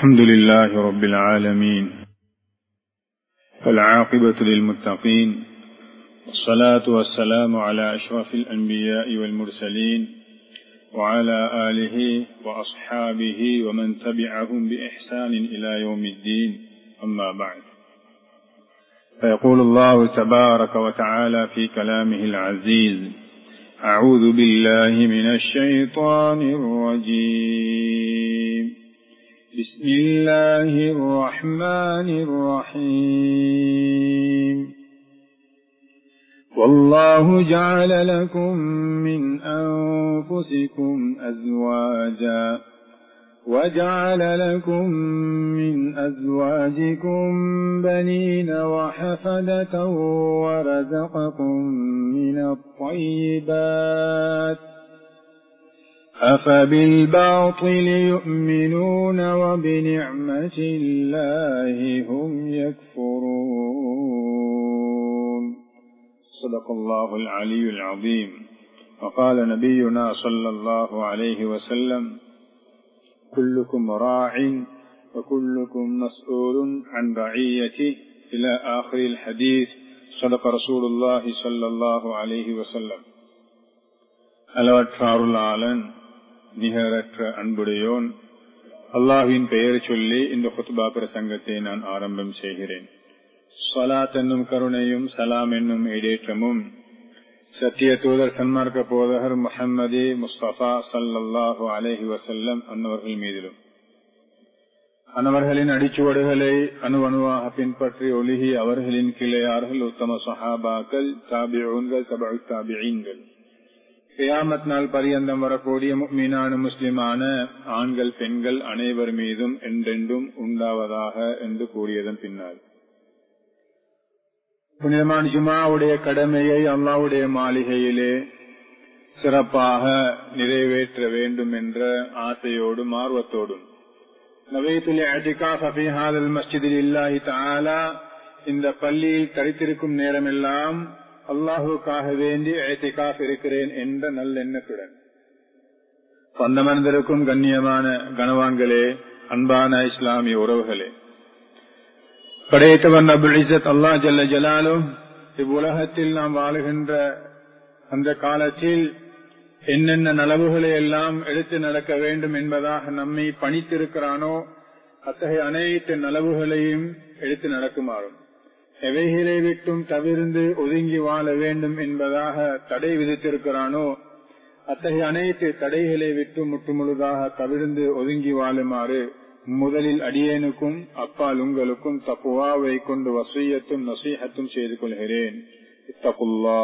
الحمد لله رب العالمين والعاقبة للمتقين والصلاة والسلام على أشرف الأنبياء والمرسلين وعلى آله وأصحابه ومن تبعهم بإحسان إلى يوم الدين أما بعد فيقول الله تبارك وتعالى في كلامه العزيز أعوذ بالله من الشيطان الرجيم بسم الله الرحمن الرحيم والله جعل لكم من أنفسكم أزواجا وجعل لكم من أزواجكم بنين وحفدة ورزقكم من الطيبات أفبالباطل يؤمنون وبنعمة الله هم يكفرون صدق الله العلي العظيم وقال نبينا صلى الله عليه وسلم كلكم راع وكلكم مسؤول عن رعيته إلى آخر الحديث صدق رسول الله صلى الله عليه وسلم அளவற்ற அருளாளன் நிகரற்ற அன்புடையோன் அல்லாஹின் பெயர் சொல்லி இந்த குத்பா பிரசங்கத்தை நான் ஆரம்பம் செய்கிறேன் சலாத் என்னும் கருணையும் சலாம் என்னும் இடேற்றமும் சத்திய தூதர் சன்மார்க்க போதகர் முஹம்மதி முஸ்தபா சல்லாஹூ அலஹி வசல்லம் அன்னவர்கள் மீதிலும் அன்னவர்களின் அடிச்சுவடுகளை அணு அணுவாக பின்பற்றி ஒழுகி அவர்களின் கிளையார்கள் உத்தம சஹாபாக்கள் தாபியூன்கள் தபு தாபியீன்கள் கியாமத் நாள் பரியந்தம் வரக்கூடிய மீனான முஸ்லிமான ஆண்கள் பெண்கள் அனைவர் மீதும் என்றென்றும் உண்டாவதாக என்று கூறியதன் பின்னால் புனிதமான ஜுமாவுடைய கடமையை அல்லாவுடைய மாளிகையிலே சிறப்பாக நிறைவேற்ற வேண்டும் என்ற ஆசையோடும் ஆர்வத்தோடும் நவைத்துல் மஸ்ஜிதில் இல்லாஹி தாலா இந்த பள்ளியில் கழித்திருக்கும் நேரமெல்லாம் அல்லாஹுக்காக வேண்டி ஏத்திகாப் இருக்கிறேன் என்ற நல்லெண்ணத்துடன் சொந்தமர்ந்திருக்கும் கண்ணியமான கனவான்களே அன்பான இஸ்லாமிய உறவுகளே படைத்தவன் அபுல் இசத் அல்லா ஜல்ல ஜலாலும் இவ்வுலகத்தில் நாம் வாழுகின்ற அந்த காலத்தில் என்னென்ன நலவுகளை எல்லாம் எடுத்து நடக்க வேண்டும் என்பதாக நம்மை பணித்திருக்கிறானோ அத்தகைய அனைத்து நலவுகளையும் எடுத்து நடக்குமாறும் எவைகளை விட்டும் தவிர்ந்து ஒதுங்கி வாழ வேண்டும் என்பதாக தடை விதித்திருக்கிறானோ அத்தகைய அனைத்து தடைகளை விட்டு முற்றுமுழுதாக தவிர்ந்து ஒதுங்கி வாழுமாறு முதலில் அடியேனுக்கும் அப்பால் உங்களுக்கும் தப்புவாவை கொண்டு வசீயத்தும் நசீகத்தும் செய்து கொள்கிறேன் இத்தகுல்லா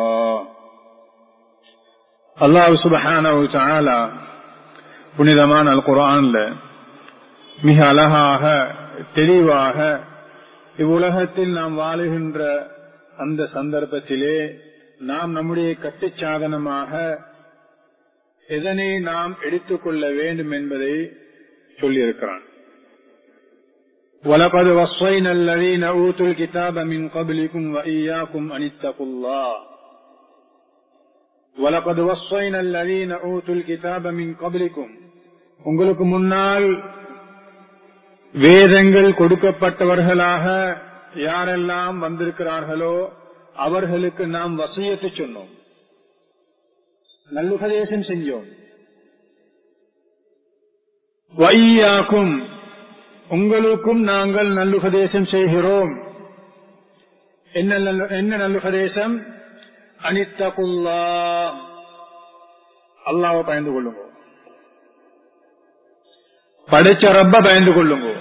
அல்லாஹ் சுபஹான புனிதமான அல் குரான்ல மிக அழகாக தெளிவாக இவ்வுலகத்தில் நாம் வாழுகின்ற அந்த சந்தர்ப்பத்திலே நாம் நம்முடைய கட்டுச்சாதனமாக எதனை நாம் எடுத்துக்கொள்ள வேண்டும் என்பதை சொல்லியிருக்கிறான் ولقد وصينا الذين أوتوا الكتاب من قبلكم وإياكم أن اتقوا الله ولقد وصينا الذين أوتوا الكتاب من قبلكم உங்களுக்கு முன்னால் வேதங்கள் கொடுக்கப்பட்டவர்களாக யாரெல்லாம் வந்திருக்கிறார்களோ அவர்களுக்கு நாம் வசியத்து சொன்னோம் நல்லுபதேசம் செஞ்சோம் வையாக்கும் உங்களுக்கும் நாங்கள் நல்லுபதேசம் செய்கிறோம் என்ன நல்லுபதேசம் அனித்தகுல்லா அல்லாவை பயந்து கொள்ளுங்க படைச்ச ரப்ப பயந்து கொள்ளுங்க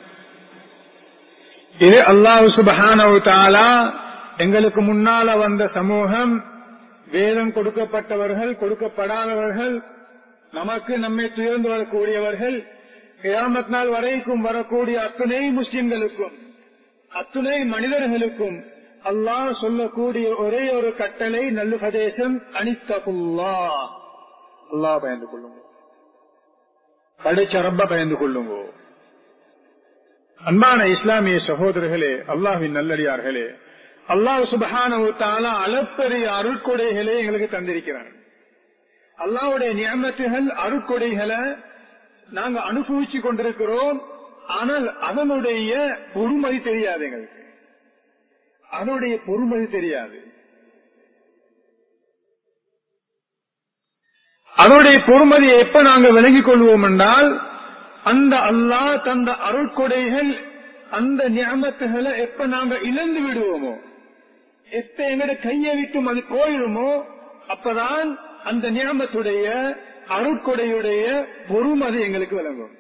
இது அல்லாஹு சுபஹானவு தாலா எங்களுக்கு முன்னால வந்த சமூகம் வேதம் கொடுக்கப்பட்டவர்கள் கொடுக்கப்படாதவர்கள் நமக்கு நம்மை துயர்ந்து வரக்கூடியவர்கள் கியாமத் நாள் வரைக்கும் வரக்கூடிய அத்துணை முஸ்லிம்களுக்கும் அத்துணை மனிதர்களுக்கும் அல்லாஹ் சொல்லக்கூடிய ஒரே ஒரு கட்டளை நல்லுபதேசம் அனித்தகுல்லா அல்லாஹ் பயந்து கொள்ளுங்க படைச்ச ரப்ப பயந்து கொள்ளுங்க அன்பான இஸ்லாமிய சகோதரர்களே அல்லாஹின் நல்லடியார்களே அல்லாஹ் சுபஹான அளப்பெரிய அருட்கொடைகளை எங்களுக்கு தந்திருக்கிறான் அல்லாவுடைய நியமத்துகள் அருட்கொடைகளை நாங்க அனுபவிச்சு கொண்டிருக்கிறோம் ஆனால் அதனுடைய பொறுமதி தெரியாது எங்களுக்கு அதனுடைய பொறுமதி தெரியாது அதனுடைய பொறுமதியை எப்ப நாங்க விளங்கிக் கொள்வோம் என்றால் அந்த அல்லாஹ் தந்த அருட்கொடைகள் அந்த ஞாபகத்துகளை எப்ப நாங்க இழந்து விடுவோமோ எப்ப எங்கட கையை விட்டும் அது போயிடுமோ அப்பதான் அந்த ஞாபகத்துடைய அருட்கொடையுடைய பொறுமதி எங்களுக்கு விளங்கும்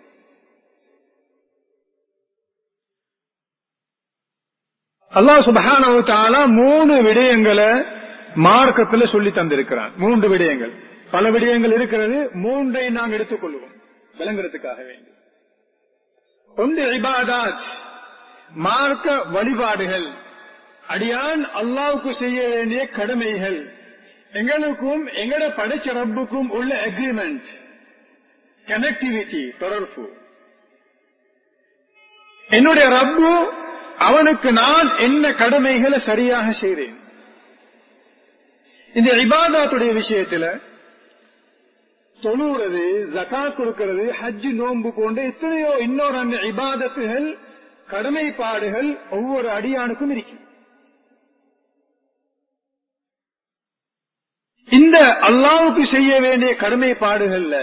அல்லாஹ் சுபஹான மூணு விடயங்களை மார்க்கத்துல சொல்லி தந்திருக்கிறான் மூன்று விடயங்கள் பல விடயங்கள் இருக்கிறது மூன்றை நாம் எடுத்துக்கொள்வோம் விளங்குறதுக்காக வேண்டி ஒன்று இபாதாத் மார்க்க வழிபாடுகள் அடியான் அல்லாவுக்கு செய்ய வேண்டிய கடமைகள் எங்களுக்கும் எங்கட படைச்ச ரப்புக்கும் உள்ள அக்ரிமெண்ட் கனெக்டிவிட்டி தொடர்பு என்னுடைய ரப்பு அவனுக்கு நான் என்ன கடமைகளை சரியாக செய்றேன் இந்த இபாதாத்துடைய விஷயத்துல தொழுறது ஜகா கொடுக்கிறது ஹஜ் நோன்பு போன்ற எத்தனையோ இன்னொரு அந்த இபாதத்துகள் கடமைப்பாடுகள் ஒவ்வொரு அடியானுக்கும் இருக்கும் இந்த அல்லாவுக்கு செய்ய வேண்டிய கடமைப்பாடுகள்ல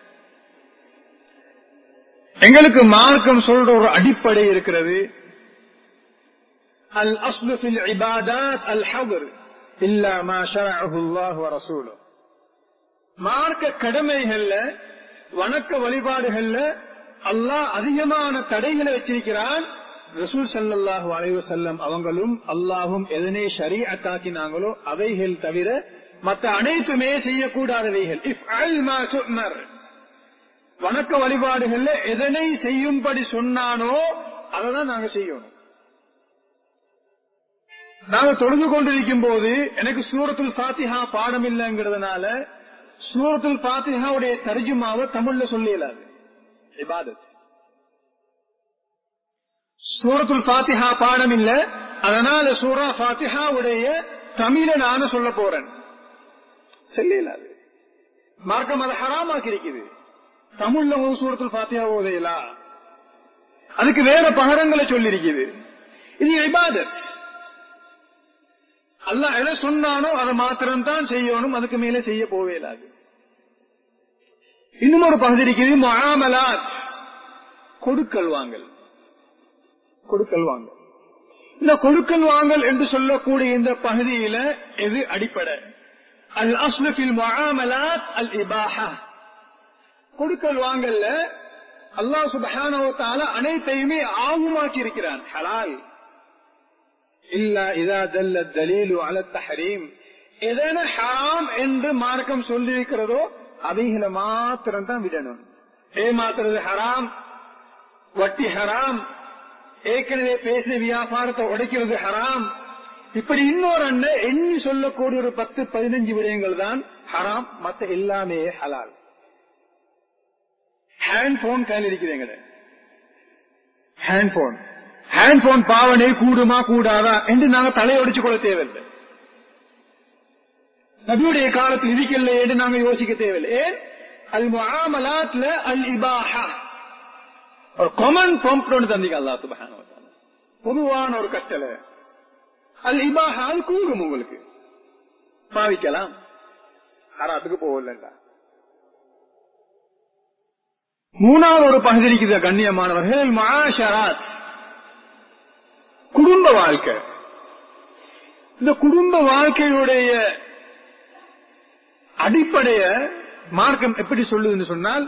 எங்களுக்கு மார்க்கம் சொல்ற ஒரு அடிப்படை இருக்கிறது அல் அஸ்லுஃபில் இபாதாத் அல் ஹபர் இல்லா மா ஷரஅஹு அல்லாஹ் வ ரசூலுஹு மார்க்க கடமைகள்ல வணக்க வழிபாடுகள்ல அல்லாஹ் அதிகமான தடைகளை வச்சிருக்கிறான் ரசூல் சல்லாஹூ அலைவு செல்லம் அவங்களும் அல்லாஹும் எதனை ஷரி அத்தாக்கினாங்களோ அவைகள் தவிர மற்ற அனைத்துமே செய்யக்கூடாதவைகள் இஃப் அல் மா சுமர் வணக்க வழிபாடுகள்ல எதனை செய்யும்படி சொன்னானோ அதைதான் நாங்க செய்யணும் நாங்க தொழுது கொண்டிருக்கும் போது எனக்கு சூரத்துல் பாத்திஹா பாடம் இல்லைங்கிறதுனால சூரத்துல் பாத்திஹாவுடைய தர்ஜுமாவை தமிழ்ல சொல்ல இயலாது இபாதத் சூரத்துல் பாத்திஹா பாடம் இல்ல அதனால சூரா பாத்திஹாவுடைய தமிழ நானு சொல்ல போறேன் சொல்ல இயலாது மார்க்கம் அதை ஹராமாக்கி இருக்குது தமிழ்ல ஒரு சூரத்துல் பாத்திஹா ஓதையலாம் அதுக்கு வேற பகரங்களை சொல்லி இருக்குது இது இபாதத் அல்ல எதை சொன்னானோ அதை மாத்திரம் தான் செய்யணும் அதுக்கு மேலே செய்ய போவே இல்லாது இன்னும் ஒரு பகுதி இருக்குது முகாமலாத் கொடுக்கல் வாங்கல் கொடுக்கல் வாங்கல் இந்த கொடுக்கல் வாங்கல் என்று சொல்லக்கூடிய இந்த பகுதியில எது அடிப்படை அல் அஸ்லபில் முகாமலாத் அல் இபாஹா கொடுக்கல் வாங்கல்ல அல்லாஹ் சுபஹானவத்தால அனைத்தையுமே ஆகுமாக்கி இருக்கிறான் ஹலால் இல்ல இதா தல்ல தலீலு அல தஹரீம் எதன ஹராம் என்று மார்க்கம் சொல்லியிருக்கிறதோ அவைகளை மாத்திரம் தான் விடணும் ஏமாத்துறது ஹராம் வட்டி ஹராம் ஏற்கனவே பேசின வியாபாரத்தை உடைக்கிறது ஹராம் இப்படி இன்னொரு அண்ணன் எண்ணி சொல்லக்கூடிய ஒரு பத்து பதினஞ்சு விடயங்கள் தான் ஹராம் மத்த எல்லாமே ஹலால் ஹேண்ட் போன் கையில் இருக்கிறேங்க ஹேண்ட் போன் ஹேண்ட் போன் பாவனை கூடுமா கூடாதா என்று நாங்க தலையொடிச்சு கொள்ள தேவையில்லை நபியுடைய காலத்தில் இருக்கல என்று நாங்க யோசிக்க தேவையில்லை ஏன் அல் முஆமலாத்ல அல் இபாஹா ஒரு காமன் ப்ராம்ப்ட் ஒன்று தந்தீங்க அல்லா சுபஹான பொதுவான ஒரு கட்டளை அல் இபாஹா அது கூடும் உங்களுக்கு பாவிக்கலாம் ஹராத்துக்கு போகலண்டா மூணாவது ஒரு பகுதி இருக்குது கண்ணியமானவர்கள் மாஷராத் குடும்ப வாழ்க்கை இந்த குடும்ப வாழ்க்கையுடைய அடிப்படைய மார்க்கம் எப்படி சொல்லுதுன்னு சொன்னால்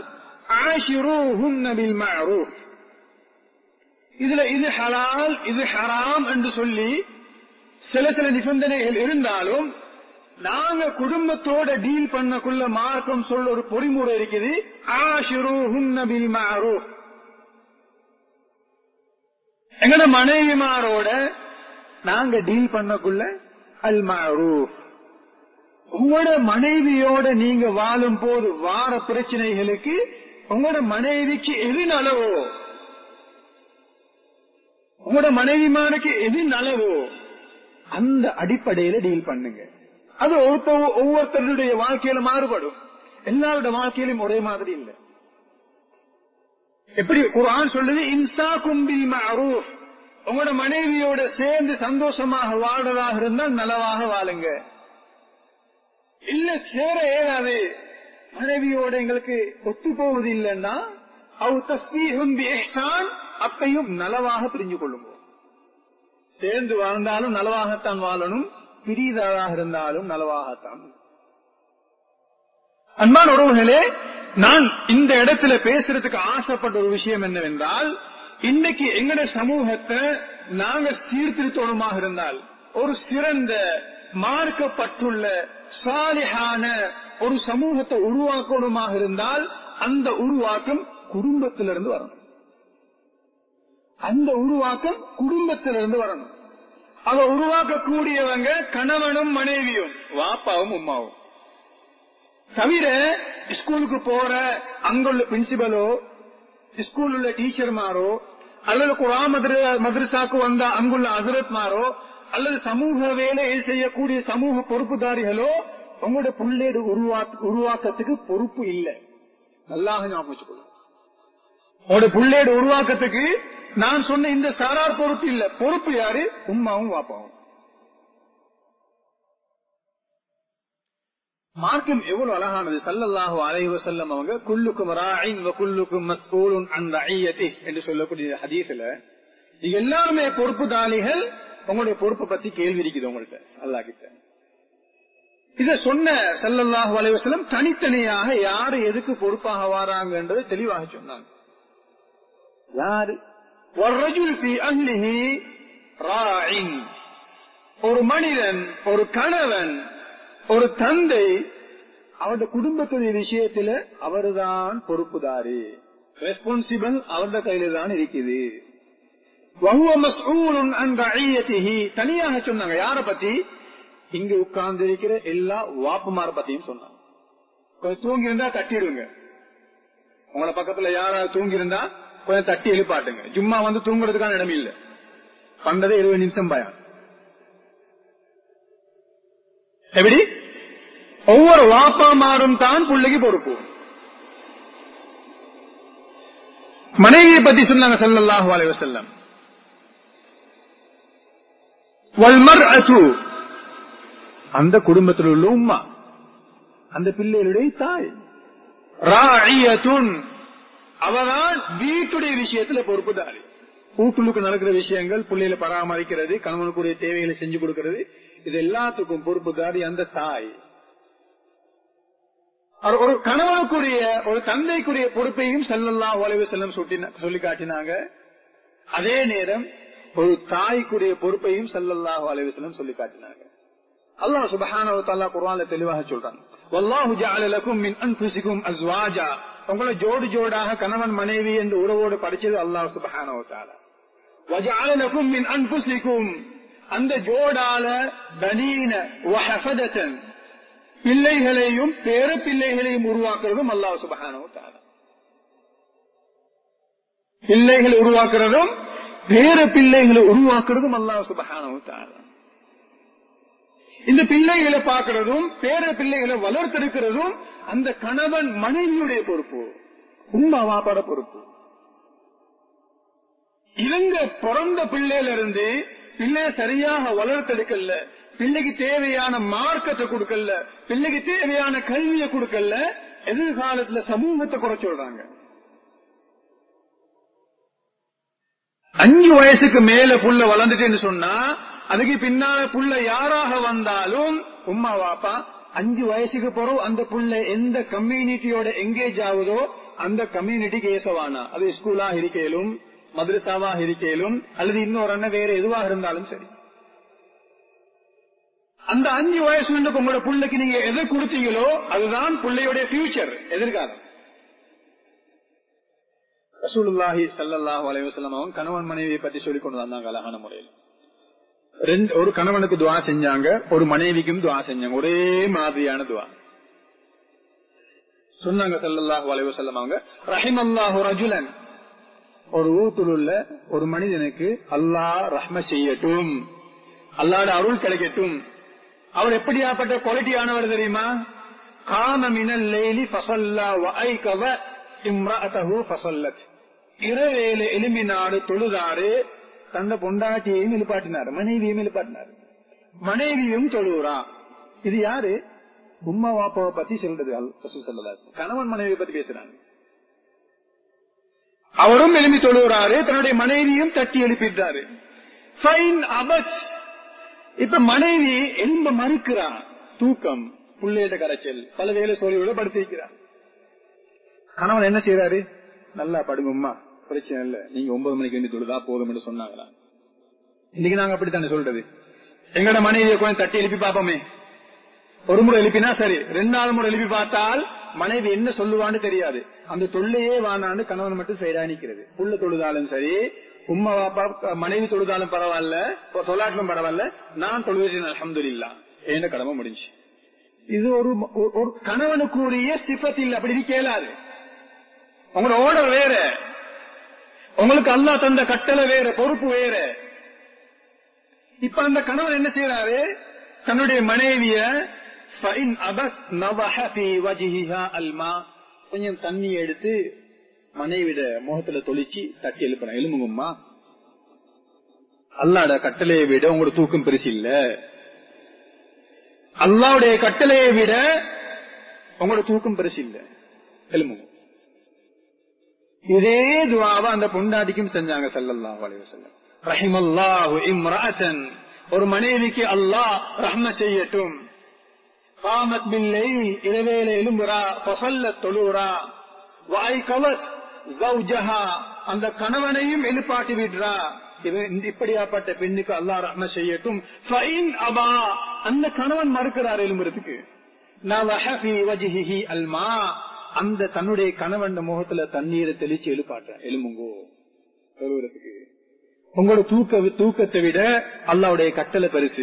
இதுல இது ஹலால் இது ஹராம் என்று சொல்லி சில சில நிபந்தனைகள் இருந்தாலும் நாங்க குடும்பத்தோட டீல் பண்ணக்குள்ள மார்க்கம் சொல்ல ஒரு பொறிமுறை இருக்குது ஆஷிரு ஹுன்னபில் மாரூஃப் எங்கட மனைவிமாரோட நாங்க டீல் பண்ணக்குள்ள அல் மாரூஃப் உங்களோட மனைவியோட நீங்க வாழும் போது வார பிரச்சனைகளுக்கு உங்களோட மனைவிக்கு எது நலவோ உங்களோட மனைவிமாருக்கு எது நலவோ அந்த அடிப்படையில டீல் பண்ணுங்க அது ஒருத்தர் ஒவ்வொருத்தருடைய வாழ்க்கையில மாறுபடும் எல்லாரோட வாழ்க்கையிலும் ஒரே மாதிரி இல்லை எப்படி குரான் சொல்லுது இன்சா கும்பில் மஅரூஃப் உங்களோட மனைவியோட சேர்ந்து சந்தோஷமாக வாழ்றதாக இருந்தால் நலவாக வாழுங்க இல்ல சேர ஏறாது மனைவியோட எங்களுக்கு ஒத்து போவது இல்லைன்னா அவ் தஸ்மீஹும் பிஹ்சான் அப்பையும் நலவாக பிரிஞ்சு கொள்ளுங்க சேர்ந்து வாழ்ந்தாலும் நலவாகத்தான் வாழணும் பிரிதலாக இருந்தாலும் நலவாகத்தான் அன்பான உறவுகளே நான் இந்த இடத்துல பேசுறதுக்கு ஆசைப்பட்ட ஒரு விஷயம் என்னவென்றால் இன்னைக்கு எங்கட சமூகத்தை நாங்க சீர்திருத்தோணமாக இருந்தால் ஒரு சிறந்த மார்க்கப்பட்டுள்ள சாலிஹான ஒரு சமூகத்தை உருவாக்கணுமாக இருந்தால் அந்த உருவாக்கம் குடும்பத்திலிருந்து வரணும் அந்த உருவாக்கம் குடும்பத்திலிருந்து வரணும் அதை உருவாக்கக்கூடியவங்க கணவனும் மனைவியும் வாப்பாவும் உமாவும் தவிர ஸ்கூலுக்கு போற அங்குள்ள பிரின்சிபலோ ஸ்கூல் உள்ள டீச்சர்மாரோ அல்லது குரா மதரசாக்கு வந்த அங்குள்ள அசரத்மாரோ அல்லது சமூக வேலையை செய்யக்கூடிய சமூக பொறுப்புதாரிகளோ உங்களோட பிள்ளையோட உருவாக்கத்துக்கு பொறுப்பு இல்லை நல்லாக ஞாபகம் வச்சுக்கொள்ளும் உங்களோட பிள்ளையோட உருவாக்கத்துக்கு நான் சொன்ன இந்த சாரார் பொறுப்பு இல்ல பொறுப்பு யாரு உமாவும் வாப்பாவும் மார்க்கம் எவ்வளவு அழகானது சல்லல்லாஹு அலைஹி வஸல்லம் அவங்க குல்லுக்கும் ராயின் வ குல்லுக்கும் மஸ்ஊலுன் அன் ரஇயதி என்று சொல்லக்கூடிய ஹதீஸ்ல நீங்க எல்லாருமே பொறுப்புதாரிகள் உங்களுடைய பொறுப்பை பத்தி கேள்வி இருக்குது உங்கள்ட்ட அல்லாஹ் கிட்ட இத சொன்ன சல்லல்லாஹு அலைஹி வஸல்லம் தனித்தனியாக யாரு எதுக்கு பொறுப்பாக வராங்கன்றதை தெளிவாக சொன்னாங்க யாரு வர்ரஜுல் ஃபீ அஹ்லிஹி ராயின் ஒரு மனிதன் ஒரு கணவன் ஒரு தந்தை அவருடைய குடும்பத்துடைய விஷயத்துல அவர்தான் பொறுப்புதாரி ரெஸ்பான்சிபிள் அவருடைய கையில தான் இருக்குது தனியாக சொன்னாங்க யார பத்தி இங்க உட்கார்ந்து இருக்கிற எல்லா வாப்புமார பத்தியும் சொன்னாங்க கொஞ்சம் தூங்கி இருந்தா தட்டிடுங்க உங்களை பக்கத்துல யாராவது தூங்கி இருந்தா கொஞ்சம் தட்டி எழுப்பாட்டுங்க சும்மா வந்து தூங்குறதுக்கான இடம் இல்ல பண்றதே இருபது நிமிஷம் பயம் எப்படி ஒவ்வொரு வாப்பாமாரும் தான் பிள்ளைக்கு பொறுப்பு மனைவியை பத்தி சொன்னாங்க சல்லல்லாஹு அலைஹி வஸல்லம் வல்மர் அசு அந்த குடும்பத்தில் உள்ள உம்மா அந்த பிள்ளைகளுடைய தாய் ராயத்துன் அவதான் வீட்டுடைய விஷயத்துல பொறுப்புதாரி வீட்டுக்கு நடக்கிற விஷயங்கள் பிள்ளைகளை பராமரிக்கிறது கணவனுக்குரிய தேவைகளை செஞ்சு கொடுக்கிறது இது எல்லாத்துக்கும் பொறுப்புதாரி அந்த தாய் ஒரு கணவனுக்குரிய ஒரு தந்தைக்குரிய பொறுப்பையும் செல்லல்லா உலக செல்லம் சொல்லி காட்டினாங்க அதே நேரம் ஒரு தாய்க்குரிய பொறுப்பையும் செல்லல்லா உலக செல்லம் சொல்லி காட்டினாங்க அல்லாஹ் சுபஹான குர்ஆன்ல தெளிவாக சொல்றாங்க வல்லாஹு ஜஅல லக்கும் மின் அன்ஃபுசிக்கும் அஸ்வாஜா உங்களை ஜோடு ஜோடாக கணவன் மனைவி என்ற உறவோடு படிச்சது அல்லாஹ் சுபஹானஹு வ தஆலா வஜஅல லக்கும் மின் அன்ஃபுசிக்கும் அந்த ஜோடால பனீன வஹஃபதத்தன் பிள்ளைகளையும் பேர பிள்ளைகளையும் உருவாக்குறதும் அல்லாஹ் சுபஹானஹு வ தஆலா பிள்ளைகளை உருவாக்குறதும் பேர பிள்ளைகளை உருவாக்குறதும் அல்லாஹ் சுபஹானஹு வ தஆலா இந்த பிள்ளைகளை பார்க்கிறதும் பேர பிள்ளைகளை வளர்த்தெடுக்கிறதும் அந்த கணவன் மனைவியுடைய பொறுப்பு உண்மை வாப்பாட பொறுப்பு இவங்க பிறந்த பிள்ளையில இருந்து பிள்ளைய சரியாக வளர்த்தெடுக்கல பிள்ளைக்கு தேவையான மார்க்கத்தை கொடுக்கல பிள்ளைக்கு தேவையான கல்வியை கொடுக்கல எதிர்காலத்துல சமூகத்தை குறை சொல்றாங்க அஞ்சு வயசுக்கு மேல புள்ள வளர்ந்துட்டேன்னு சொன்னா அதுக்கு பின்னால புள்ள யாராக வந்தாலும் உமா வாப்பா அஞ்சு வயசுக்கு பிறகு அந்த புள்ள எந்த கம்யூனிட்டியோட எங்கேஜ் ஆகுதோ அந்த கம்யூனிட்டிக்கு ஏசவானா அது ஸ்கூலாக இருக்கலும் மதுரசாவாக இருக்கலும் அல்லது இன்னொரு அண்ணன் வேற எதுவாக இருந்தாலும் சரி அந்த அஞ்சு வயசு உங்களோட புள்ளைக்கு நீங்க எதை கொடுத்தீங்களோ அதுதான் பிள்ளையுடைய ஃபியூச்சர் எதிர்காலம் ரசூலுல்லாஹி சல்லாஹூ அலைவசல்லம் அவங்க கணவன் மனைவியை பத்தி சொல்லிக் கொண்டு வந்தாங்க அழகான முறையில் ரெண்டு ஒரு கணவனுக்கு துவா செஞ்சாங்க ஒரு மனைவிக்கும் துவா செஞ்சாங்க ஒரே மாதிரியான துவா சொன்னாங்க சல்லல்லாஹு அலைவ செல்லம் அவங்க ரஹிம் அல்லாஹு ரஜுலன் ஒரு ஊத்துல உள்ள ஒரு மனிதனுக்கு அல்லாஹ் ரஹ்ம செய்யட்டும் அல்லாட அருள் கிடைக்கட்டும் அவர் எப்படியாப்பட்ட குவாலிட்டியானவர் தெரியுமா காம மினல் லைலி ஃபஸல்லா வஐகவ இம்ரஅதஹு ஃபஸல்லத் இரவேல எலும்பினாரு தொழுதாரு தந்த பொண்டாட்டியையும் எழுப்பாட்டினாரு மனைவியும் எழுப்பாட்டினாரு மனைவியும் தொழுகிறா இது யாரு உம்மா வாப்பாவை பத்தி சொல்றது சொல்லல கணவன் மனைவியை பத்தி பேசுறாங்க அவரும் எழுப்பி தொழுகிறாரு தன்னுடைய மனைவியும் தட்டி எழுப்பிட்டாரு இப்ப மனைவி எலும்ப மறுக்கிறான் தூக்கம் புள்ளையிட கரைச்சல் பல வேலை சோழியோட படுத்திருக்கிறார் கணவன் என்ன செய்யறாரு நல்லா படுங்கம்மா பிரச்சனை இல்ல நீங்க ஒன்பது மணிக்கு எழுந்து தொழுதா போதும் என்று சொன்னாங்களா இன்னைக்கு நாங்க அப்படித்தானே சொல்றது எங்கட மனைவியை கொஞ்சம் தட்டி எழுப்பி பார்ப்போமே ஒரு முறை எழுப்பினா சரி ரெண்டாவது முறை எழுப்பி பார்த்தால் மனைவி என்ன சொல்லுவான்னு தெரியாது அந்த தொல்லையே வானான்னு கணவன் மட்டும் சைடா நிக்கிறது புள்ள தொழுதாலும் சரி உம்மா பாப்பா மனைவி தொழுதாலும் பரவாயில்ல தொலாட்டிலும் பரவாயில்ல நான் தொழுவேன் அலமதுல்லா என்ன கடமை முடிஞ்சு இது ஒரு ஒரு கணவனுக்குரிய சிபத் இல்ல அப்படி கேளாது உங்களோட ஓர்டர் வேற உங்களுக்கு அல்லா தந்த கட்டளை வேற பொறுப்பு வேற இப்ப அந்த கணவன் என்ன செய்யறாரு தன்னுடைய மனைவிய கொஞ்சம் தண்ணி எடுத்து மனைவிட முகத்துல தொளிச்சு தட்டி எழுப்புறேன் எலும்புங்கம்மா அல்லாட கட்டளையை விட உங்களோட தூக்கம் பெருசு இல்ல அல்லாவுடைய கட்டளையை விட உங்களோட தூக்கம் பெருசு இல்ல எலும்புங்க இதே துவாவை அந்த பொண்டாட்டிக்கும் செஞ்சாங்க சல்லல்லாஹு அலைஹி வஸல்லம் ரஹிமல்லாஹு இம்ராஅத்தன் ஒரு மனைவிக்கு அல்லாஹ் ரஹ்ம செய்யட்டும் காமத் பில்லை இரவேல எலும்புறா ஃபசல்ல தொழுறா வாய் கவஸ் ஜௌஜஹா அந்த கணவனையும் எழுப்பாட்டி விடுறா இப்படியாப்பட்ட பெண்ணுக்கு அல்லாஹ் ரஹ்ம செய்யட்டும் ஃபைன் அபா அந்த கணவன் மறுக்கிறார் எலும்புறதுக்கு அல்மா அந்த தன்னுடைய கணவன் முகத்துல தண்ணீரை தெளிச்சு எழுப்பாட்ட எலும்புங்கோ எழுவுறதுக்கு உங்களோட தூக்க தூக்கத்தை விட அல்லாவுடைய கட்டளை பெருசு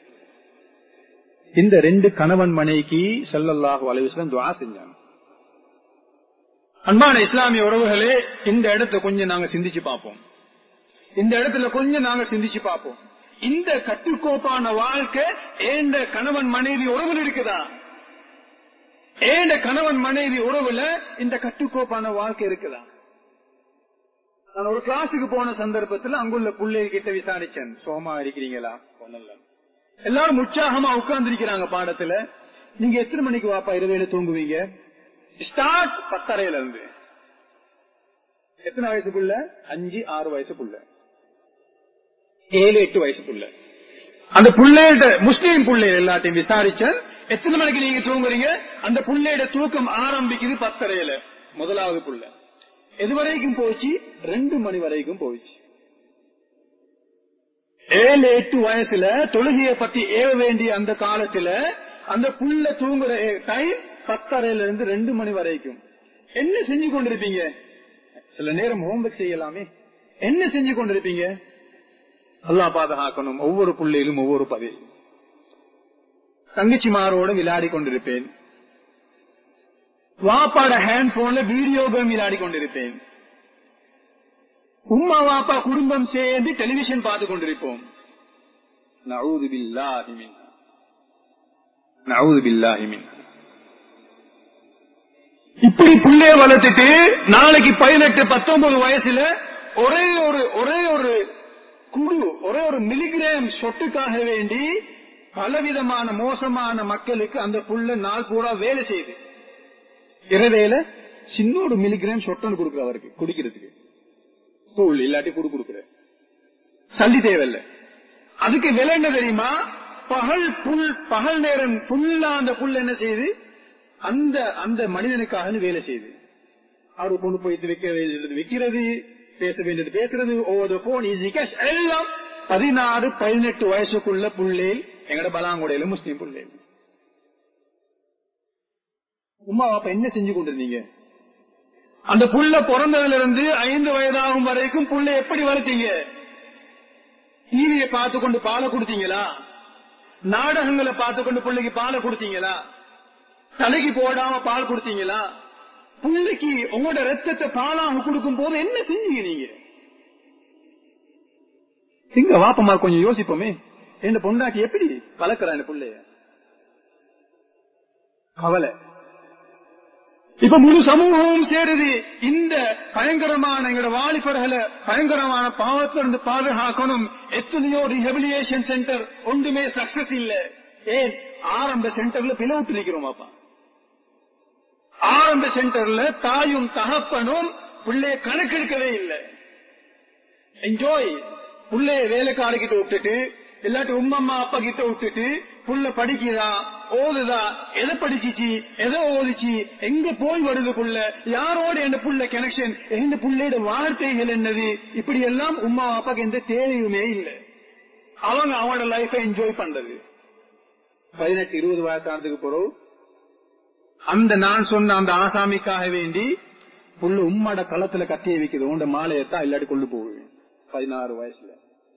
இந்த ரெண்டு கணவன் மனைக்கு சல்லல்லாஹு அலைவசம் துவா செஞ்சாங்க அன்பான இஸ்லாமிய உறவுகளே இந்த இடத்த கொஞ்சம் நாங்க சிந்திச்சு பார்ப்போம் இந்த இடத்துல கொஞ்சம் நாங்க சிந்திச்சு பார்ப்போம் இந்த கட்டுக்கோப்பான வாழ்க்கை ஏண்ட கணவன் மனைவி உறவில் இருக்குதா ஏண்ட கணவன் மனைவி உறவுல இந்த கட்டுக்கோப்பான வாழ்க்கை இருக்குதா நான் ஒரு கிளாஸுக்கு போன சந்தர்ப்பத்தில் அங்குள்ள பிள்ளை கிட்ட விசாரிச்சேன் சோமா இருக்கிறீங்களா ஒன்னல்ல எல்லாரும் உற்சாகமா உட்கார்ந்து இருக்கிறாங்க பாடத்துல நீங்க எத்தனை மணிக்கு வாப்பா இரவேல தூங்குவீங்க ஸ்டார்ட் பத்தரையில இருந்து எத்தனை வயசுக்குள்ள அஞ்சு ஆறு வயசுக்குள்ள ஏழு எட்டு வயசுக்குள்ள அந்த புள்ளையிட முஸ்லீம் புள்ளை எல்லாத்தையும் விசாரிச்சேன் எத்தனை மணிக்கு நீங்க தூங்குறீங்க அந்த புள்ளையோட தூக்கம் ஆரம்பிக்குது பத்தரையில முதலாவது புள்ள எது வரைக்கும் போச்சு ரெண்டு மணி வரைக்கும் போச்சு ஏழு எட்டு வயசுல தொழுகையை பத்தி ஏவ வேண்டிய அந்த காலத்துல அந்த புள்ள தூங்குற டைம் பத்தரையில இருந்து ரெண்டு மணி வரைக்கும் என்ன செஞ்சு கொண்டிருப்பீங்க சில நேரம் ஹோம்ஒர்க் செய்யலாமே என்ன செஞ்சு கொண்டிருப்பீங்க அல்லா பாதுகாக்கணும் ஒவ்வொரு புள்ளையிலும் ஒவ்வொரு பதில் தங்கச்சிமாரோட விளையாடி கொண்டிருப்பேன் வாப்பாட ஹேண்ட் போன்ல வீடியோ கேம் விளையாடி கொண்டிருப்பேன் உம்மா வாப்பா குடும்பம் சேர்ந்து டெலிவிஷன் பார்த்து கொண்டிருப்போம் நவுது பில்லாஹி மின் நவுது பில்லாஹி மின் இப்படி புள்ளைய வளர்த்துட்டு நாளைக்கு பதினெட்டு பத்தொன்பது வயசுல ஒரே ஒரு ஒரே ஒரு குழு ஒரே ஒரு மில்லிகிராம் சொட்டுக்காக வேண்டி பலவிதமான மோசமான மக்களுக்கு அந்த புள்ள நாள் பூரா வேலை செய்யுது இரவேல சின்னோடு மில்லிகிராம் சொட்டன்னு கொடுக்குற அவருக்கு குடிக்கிறதுக்கு தூள் இல்லாட்டி குடு கொடுக்குற சல்லி தேவையில்ல அதுக்கு விலை என்ன தெரியுமா பகல் புல் பகல் நேரம் புல்லா அந்த புல் என்ன செய்யுது அந்த அந்த மனிதனுக்காக வேலை செய்யுது அவரு கொண்டு போய் வைக்க வேண்டியது வைக்கிறது பேச வேண்டியது பேசுறது ஓவர் போன் எல்லாம் பதினாறு பதினெட்டு வயசுக்குள்ள புள்ளேல் எங்கட பலாங்குடையில முஸ்லீம் புள்ளேல் உமா அப்ப என்ன செஞ்சு கொண்டிருந்தீங்க அந்த புள்ள பிறந்ததுல இருந்து ஐந்து வயதாகும் வரைக்கும் புள்ள எப்படி வளர்த்தீங்க டிவியை பார்த்து கொண்டு பாலை கொடுத்தீங்களா நாடகங்களை பார்த்து கொண்டு பிள்ளைக்கு பாலை கொடுத்தீங்களா தலைக்கு போடாம பால் கொடுத்தீங்களா பிள்ளைக்கு உங்களோட ரத்தத்தை பாலாக கொடுக்கும் போது என்ன செஞ்சீங்க நீங்க எங்க வாப்பமா கொஞ்சம் யோசிப்போமே என்ன பொண்டாட்டி எப்படி வளர்க்கிறா இந்த பிள்ளைய கவலை இப்ப முழு சமூகமும் சேருது இந்த பயங்கரமான எங்களோட வாலிபர்களை பயங்கரமான பாவத்திலிருந்து பாதுகாக்கணும் எத்தனையோ ரிஹபிலியேஷன் சென்டர் ஒன்றுமே சக்சஸ் இல்ல ஏன் ஆரம்ப சென்டர்ல பிளவுட்டு இருக்கிறோம் அப்பா ஆரம்ப சென்டர்ல தாயும் தகப்பனும் பிள்ளைய கணக்கெடுக்கவே இல்லை என்ஜாய் புள்ளைய வேலைக்காரகிட்ட விட்டுட்டு இல்லாட்டி உம்மா அம்மா அப்பா கிட்ட விட்டுட்டு புள்ள படிக்குதா ஓதுதா எதை படிச்சிச்சு எதை ஓதிச்சு எங்க போய் வருது புள்ள யாரோட எந்த புள்ள கனெக்ஷன் எந்த புள்ளையோட வார்த்தைகள் என்னது இப்படி எல்லாம் உம்மா அப்பாக்கு எந்த தேவையுமே இல்லை அவங்க அவனோட லைஃப என்ஜாய் பண்றது பதினெட்டு இருபது வயசானதுக்கு பிறகு அந்த நான் சொன்ன அந்த ஆசாமிக்காக வேண்டி புள்ள உம்மாட களத்துல கத்திய வைக்குது உண்ட மாலையத்தான் இல்லாட்டி கொண்டு போவேன் பதினாறு வயசுல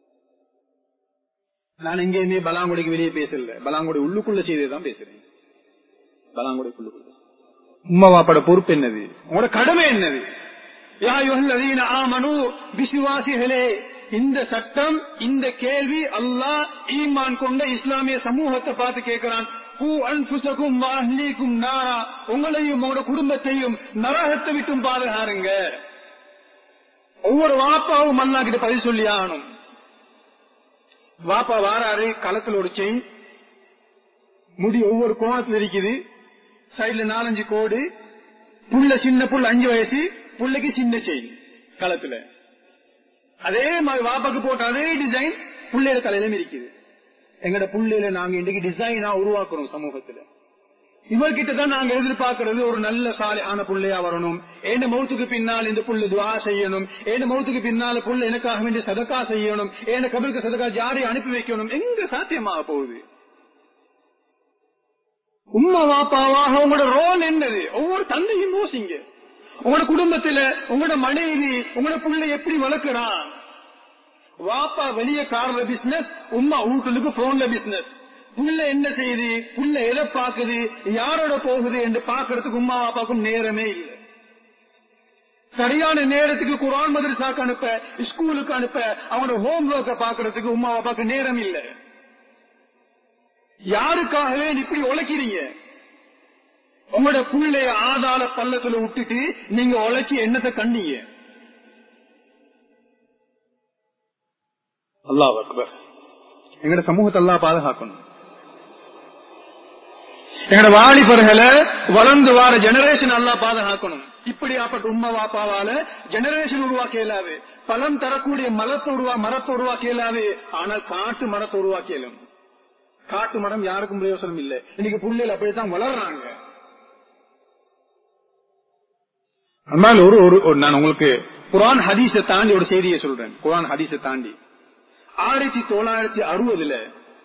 நான் எங்கேயுமே பலாங்குடிக்கு வெளியே பேசல பலாங்குடி உள்ளுக்குள்ள செய்ததான் பேசுறேன் பலாங்குடிக்குள்ளுக்குள்ள உம்மா வாப்பட பொறுப்பு என்னது உங்களோட கடமை என்னது யா யுஹல்லதீன ஆமனு விசுவாசிகளே இந்த சட்டம் இந்த கேள்வி அல்லாஹ் ஈமான் கொண்ட இஸ்லாமிய சமூகத்தை பார்த்து கேட்கிறான் பூ அன்புசக்கும் வாஹ்லீக்கும் நாரா உங்களையும் உங்களோட குடும்பத்தையும் நரகத்தை விட்டும் பாதுகாருங்க ஒவ்வொரு வாப்பாவும் அண்ணா கிட்ட பதில் சொல்லி ஆகணும் வாப்பா வாராரு களத்துல ஒரு செயின் முடி ஒவ்வொரு கோணத்துல இருக்குது சைடுல நாலஞ்சு கோடு புள்ள சின்ன புள்ள அஞ்சு வயசு புள்ளைக்கு சின்ன செயின் களத்துல அதே மாதிரி வாப்பாக்கு போட்ட அதே டிசைன் புள்ளையோட தலையிலும் இருக்குது எங்கட புள்ளையில நாங்க இன்றைக்கு டிசைனா உருவாக்குறோம் சமூகத்துல இவர்கிட்ட தான் நாங்க எதிர்பார்க்கறது ஒரு நல்ல சாலையான புள்ளையா வரணும் ஏன மௌத்துக்கு பின்னால் இந்த புள்ள துவா செய்யணும் ஏன மௌத்துக்கு பின்னால புள்ள எனக்காக வேண்டிய சதக்கா செய்யணும் ஏன கபிலுக்கு சதக்கா ஜாரி அனுப்பி வைக்கணும் எங்க சாத்தியமாக போகுது உம்மா வாப்பாவாக உங்களோட ரோல் என்னது ஒவ்வொரு தந்தையும் யோசிங்க உங்களோட குடும்பத்துல உங்களோட மனைவி உங்களோட புள்ளை எப்படி வளர்க்கிறான் வாப்பா வெளியே கார்ல பிசினஸ் உம்மா வீட்டுக்கு போன்ல பிசினஸ் புள்ள என்ன செய்யுது புள்ள எதை பாக்குது யாரோட போகுது என்று பாக்குறதுக்கு உமா அப்பாக்கும் நேரமே இல்லை சரியான நேரத்துக்கு குரான் மதரசாக்கு அனுப்ப ஸ்கூலுக்கு அனுப்ப அவனோட ஹோம் ஒர்க்க பாக்குறதுக்கு உமா அப்பாக்கு நேரம் இல்லை யாருக்காகவே இப்படி உழைக்கிறீங்க உங்களோட புள்ளைய ஆதார பள்ளத்துல விட்டுட்டு நீங்க உழைச்சி என்னத்தை கண்டீங்க அல்லாஹ் அக்பர் எங்கட சமூகத்தை எல்லாம் பாதுகாக்கணும் எங்கட வாலிபர்களை வளர்ந்து வார ஜெனரேஷன் எல்லாம் பாதுகாக்கணும் இப்படியாப்பட்ட உம்மா வாப்பாவால ஜெனரேஷன் உருவாக்க இயலாது பலன் தரக்கூடிய மரத்தை உருவா மரத்தை உருவாக்க இயலாது ஆனால் காட்டு மரத்தை உருவாக்க இயலும் காட்டு மரம் யாருக்கும் பிரயோசனம் இல்லை இன்னைக்கு புள்ளைகள் அப்படித்தான் வளர்றாங்க அதனால ஒரு ஒரு நான் உங்களுக்கு குரான் ஹதீஸை தாண்டி ஒரு செய்தியை சொல்றேன் குரான் ஹதீஸை தாண்டி ஆயிரத்தி தொள்ளாயிரத்தி அறுபதுல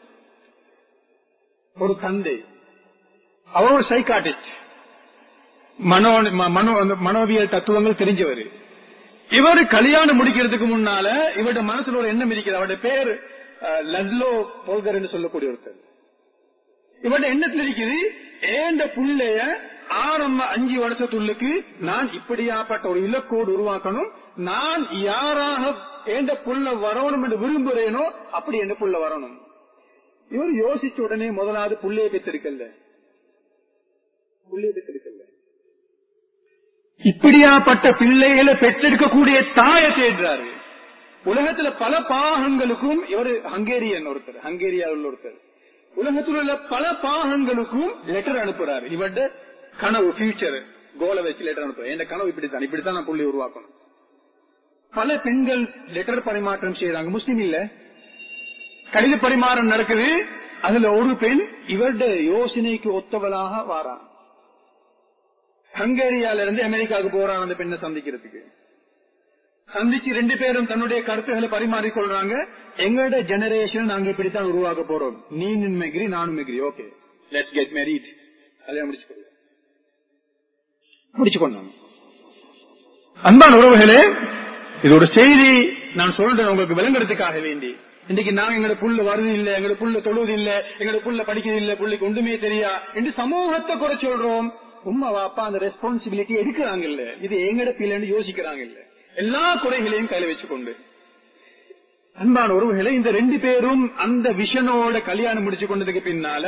ஒரு தந்தை அவர் ஒரு சைக்காட்டிஸ்ட் மனோ மனோ மனோவியல் தத்துவங்கள் தெரிஞ்சவர் இவர் கல்யாணம் முடிக்கிறதுக்கு முன்னால இவருடைய மனசுல ஒரு எண்ணம் இருக்கிறது அவருடைய பேர் லஸ்லோ போல்கர் என்று சொல்லக்கூடிய ஒருத்தர் இவருடைய எண்ணத்தில் இருக்குது ஏண்ட புள்ளைய ஆரம்ப அஞ்சு வருஷத்துள்ளுக்கு நான் இப்படியாப்பட்ட ஒரு இலக்கோடு உருவாக்கணும் நான் யாராக ஏண்ட புள்ள வரணும் என்று விரும்புறேனோ அப்படி எந்த புள்ள வரணும் இவர் யோசிச்ச உடனே முதலாவது புள்ளைய பெற்றிருக்கல புள்ளைய பெற்றிருக்கல இப்படியாப்பட்ட பிள்ளைகளை பெற்றெடுக்கக்கூடிய தாயை தேடுறாரு உலகத்துல பல பாகங்களுக்கும் இவர் ஹங்கேரியன் ஒருத்தர் ஹங்கேரியாவில் உள்ள ஒருத்தர் உலகத்தில் உள்ள பல பாகங்களுக்கும் லெட்டர் அனுப்புறாரு இவர்ட கனவு ஃபியூச்சர் கோலை வச்சு லெட்டர் அனுப்புறாரு என் கனவு இப்படித்தான் இப்படித்தான் நான் புள்ளி உருவாக்கணும் பல பெண்கள் லெட்டர் பரிமாற்றம் செய்யறாங்க முஸ்லீம் இல்ல கடித பரிமாற்றம் நடக்குது அதுல ஒரு பெண் இவருடைய யோசனைக்கு ஒத்தவளாக வாரான் ஹங்கேரியால இருந்து அமெரிக்காவுக்கு போறான் அந்த பெண்ணை சந்திக்கிறதுக்கு சந்திச்சு ரெண்டு பேரும் தன்னுடைய கருத்துக்களை பரிமாறிக் கொள்றாங்க எங்களோட ஜெனரேஷன் நாங்க இப்படித்தான் உருவாக்க போறோம் நீ நின்மைகிரி நானும் மெகிரி ஓகே லெட்ஸ் கெட் மேரிட் கல்யாணம் முடிச்சுக்கொள்ள முடிச்சுக்கொண்டாங்க அன்பான உறவுகளே இது ஒரு செய்தி நான் சொல்றேன் உங்களுக்கு விளங்குறதுக்காக வேண்டி இன்னைக்கு நாங்க எங்களோட புள்ள வருது இல்ல எங்களோட புள்ள தொழுவது இல்ல எங்களோட புள்ள படிக்கிறது இல்ல புள்ளைக்கு ஒன்றுமே தெரியா என்று சமூகத்தை குறை சொல்றோம் உமா வாப்பா அந்த ரெஸ்பான்சிபிலிட்டி எடுக்கிறாங்க இல்ல இது எங்கட பிள்ளைன்னு யோசிக்கிறாங்க இல்ல எல்லா குறைகளையும் கையில வச்சுக்கொண்டு அன்பான உறவுகளை இந்த ரெண்டு பேரும் அந்த விஷனோட கல்யாணம் முடிச்சு கொண்டதுக்கு பின்னால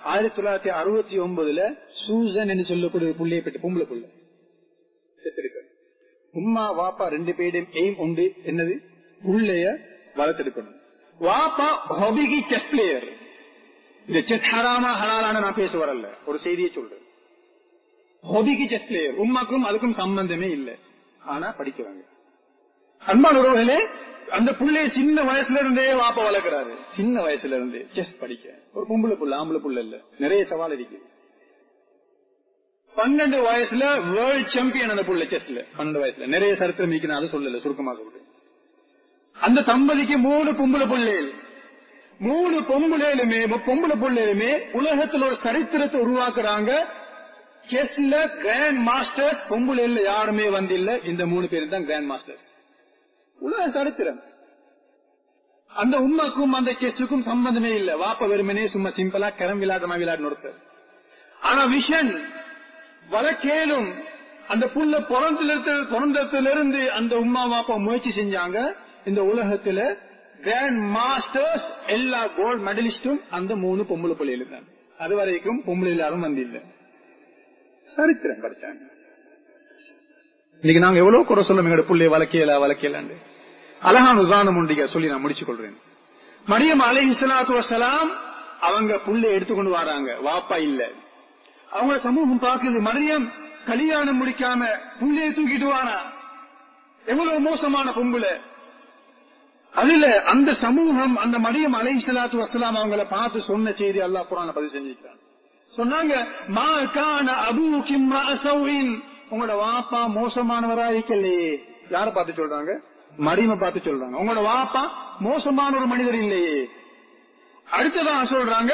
ஆயிரத்தி தொள்ளாயிரத்தி அறுபத்தி ஒன்பதுல சூசன் என்று சொல்லக்கூடிய ஒரு புள்ளையை பெற்று பொம்பளை புள்ள செத்திருக்காரு. உம்மா வாப்பா ரெண்டு பேரும் எய்ம் உண்டு என்னது புள்ளைய வளர்த்தெடுக்கணும் வாப்பா ஹாபிக்கு செஸ் பிளேயர் இந்த செஸ் ஹராமா ஹலாலான நான் பேச வரல ஒரு செய்தியை சொல்றேன் ஹாபிக்கு செஸ் பிளேயர் உம்மாக்கும் அதுக்கும் சம்பந்தமே இல்லை ஆனா படிக்கிறாங்க அன்பான உறவுகளே அந்த புள்ளைய சின்ன வயசுல இருந்தே வாப்ப வளர்க்கிறாரு சின்ன வயசுல இருந்தே செஸ் படிக்க ஒரு பொம்பளை புள்ள ஆம்பளை புள்ள இல்ல நிறைய சவால் இருக்கு பன்னெண்டு வயசுல வேர்ல்ட் சாம்பியன் அந்த புள்ள செஸ்ல பன்னெண்டு வயசுல நிறைய சரித்திரம் இருக்கு நான் அதை சொல்லல சுருக்கமா சொல்றேன் அந்த தம்பதிக்கு மூணு பொம்பளை பிள்ளைகள் மூணு பொம்பளையிலுமே பொம்பளை பிள்ளைகளுமே உலகத்துல ஒரு சரித்திரத்தை உருவாக்குறாங்க செஸ்ல கிராண்ட் மாஸ்டர் பொம்பளைல யாருமே வந்தில்ல இந்த மூணு பேரும் தான் கிராண்ட் மாஸ்டர் உலக சரித்திரம் அந்த உண்மைக்கும் அந்த செஸ்ஸுக்கும் சம்பந்தமே இல்ல வாப்ப வெறுமனே சும்மா சிம்பிளா கரம் விளையாடுமா விளையாடு ஒருத்தர் ஆனா விஷன் வழக்கேலும் அந்த புள்ள பிறந்தத்திலிருந்து அந்த உமா வாப்பா முயற்சி செஞ்சாங்க இந்த உலகத்துல கிராண்ட் மாஸ்டர்ஸ் எல்லா கோல்ட் மெடலிஸ்டும் அந்த மூணு பொம்பளை பிள்ளைகள் தான் அது வரைக்கும் பொம்பளை எல்லாரும் வந்தில்லை சரித்திரம் படிச்சாங்க இன்னைக்கு நாங்க எவ்வளவு குறை சொல்லும் எங்களோட புள்ளைய வளர்க்கல வளர்க்கலாண்டு அழகான உதாரணம் உண்டிக சொல்லி நான் முடிச்சு கொள்றேன் மரியம் அலை இஸ்லாத்து வசலாம் அவங்க புள்ளை எடுத்துக்கொண்டு வராங்க வாப்பா இல்ல அவங்க சமூகம் பாக்குது மரியம் கல்யாணம் முடிக்காம புள்ளைய தூக்கிட்டு வானா எவ்வளவு மோசமான பொம்புல அதுல அந்த சமூகம் அந்த மரியம் அலை இஸ்லாத்து வசலாம் அவங்கள பார்த்து சொன்ன செய்தி அல்லா குரான பதிவு செஞ்சிருக்காங்க சொன்னாங்க மா கான அபு கிம்மா உங்களோட வாப்பா மோசமானவரா இருக்கலையே யார பார்த்து சொல்றாங்க மரிம பார்த்து சொல்றாங்க உங்களோட வாப்பா மோசமான ஒரு மனிதர் இல்லையே அடுத்ததான் சொல்றாங்க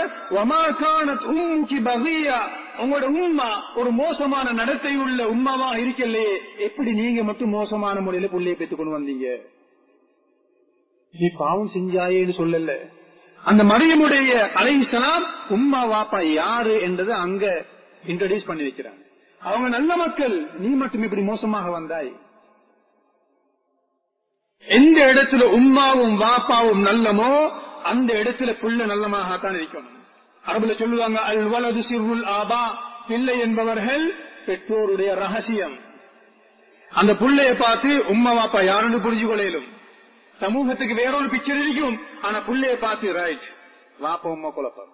உங்களோட உண்மா ஒரு மோசமான நடத்தை உள்ள உண்மாவா இருக்கலையே எப்படி நீங்க மட்டும் மோசமான முறையில புள்ளைய பெற்றுக் கொண்டு வந்தீங்க நீ பாவம் செஞ்சாயேன்னு சொல்லல அந்த மரியமுடைய அலைசலாம் உம்மா வாப்பா யாரு என்றது அங்க இன்ட்ரடியூஸ் பண்ணி வைக்கிறாங்க அவங்க நல்ல மக்கள் நீ மட்டும் இப்படி மோசமாக வந்தாய் எந்த இடத்துல உம்மாவும் வாப்பாவும் நல்லமோ அந்த இடத்துல புள்ள நல்லமாகத்தான் இருக்கணும் அரபுல சொல்லுவாங்க அல் வலது சிறுல் ஆபா பிள்ளை என்பவர்கள் பெற்றோருடைய ரகசியம் அந்த புள்ளைய பார்த்து உம்மா வாப்பா யாருன்னு புரிஞ்சு கொள்ளையிலும் சமூகத்துக்கு வேறொரு பிக்சர் இருக்கும் ஆனா புள்ளைய பார்த்து ரைட் வாப்பா உம்மா குழப்பம்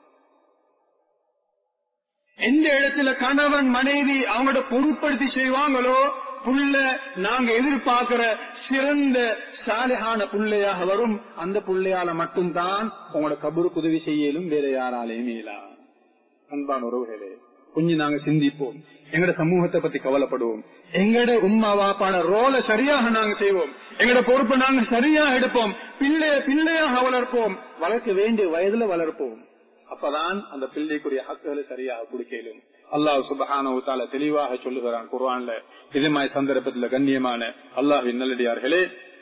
எந்த இடத்துல கணவன் மனைவி அவங்களோட பொருட்படுத்தி செய்வாங்களோ புள்ள நாங்க எதிர்பார்க்கிற சிறந்த சாலையான புள்ளையாக வரும் அந்த புள்ளையால மட்டும்தான் உங்களோட கபருக்கு உதவி செய்யலும் வேற யாராலையும் இயலாம் அன்பான உறவுகளே கொஞ்சம் நாங்க சிந்திப்போம் எங்கட சமூகத்தை பத்தி கவலைப்படுவோம் எங்கட உம்மா வாப்பான ரோலை சரியாக நாங்க செய்வோம் எங்கட பொறுப்பை நாங்க சரியாக எடுப்போம் பிள்ளைய பிள்ளையாக வளர்ப்போம் வளர்க்க வேண்டிய வயதுல வளர்ப்போம் அப்பதான் அந்த பிள்ளைக்குரிய ஹக்குகளை சரியாக கொடுக்கலும் அல்லாஹ் சுபஹான தெளிவாக சொல்லுகிறான் குர்ஆன்ல இது மாதிரி சந்தர்ப்பத்தில் கண்ணியமான அல்லாஹின் நல்லடியார்களே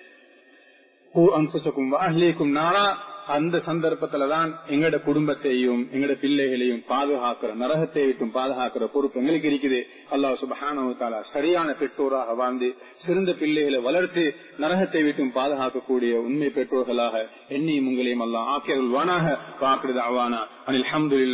அன்புசக்கும் நாரா அந்த சந்தர்ப்பத்துலதான் எங்கட குடும்பத்தையும் எங்கட பிள்ளைகளையும் பாதுகாக்கிற நரகத்தை விட்டும் பாதுகாக்கிற பொறுப்பு எங்களுக்கு இருக்குது அல்லாஹ் சுபஹான சரியான பெற்றோராக வாழ்ந்து சிறந்த பிள்ளைகளை வளர்த்து நரகத்தை விட்டும் பாதுகாக்கக்கூடிய உண்மை பெற்றோர்களாக எண்ணியும் உங்களையும் அல்லாஹ் ஆக்கியருள்வானாக வாக்குறது அவானா அனில்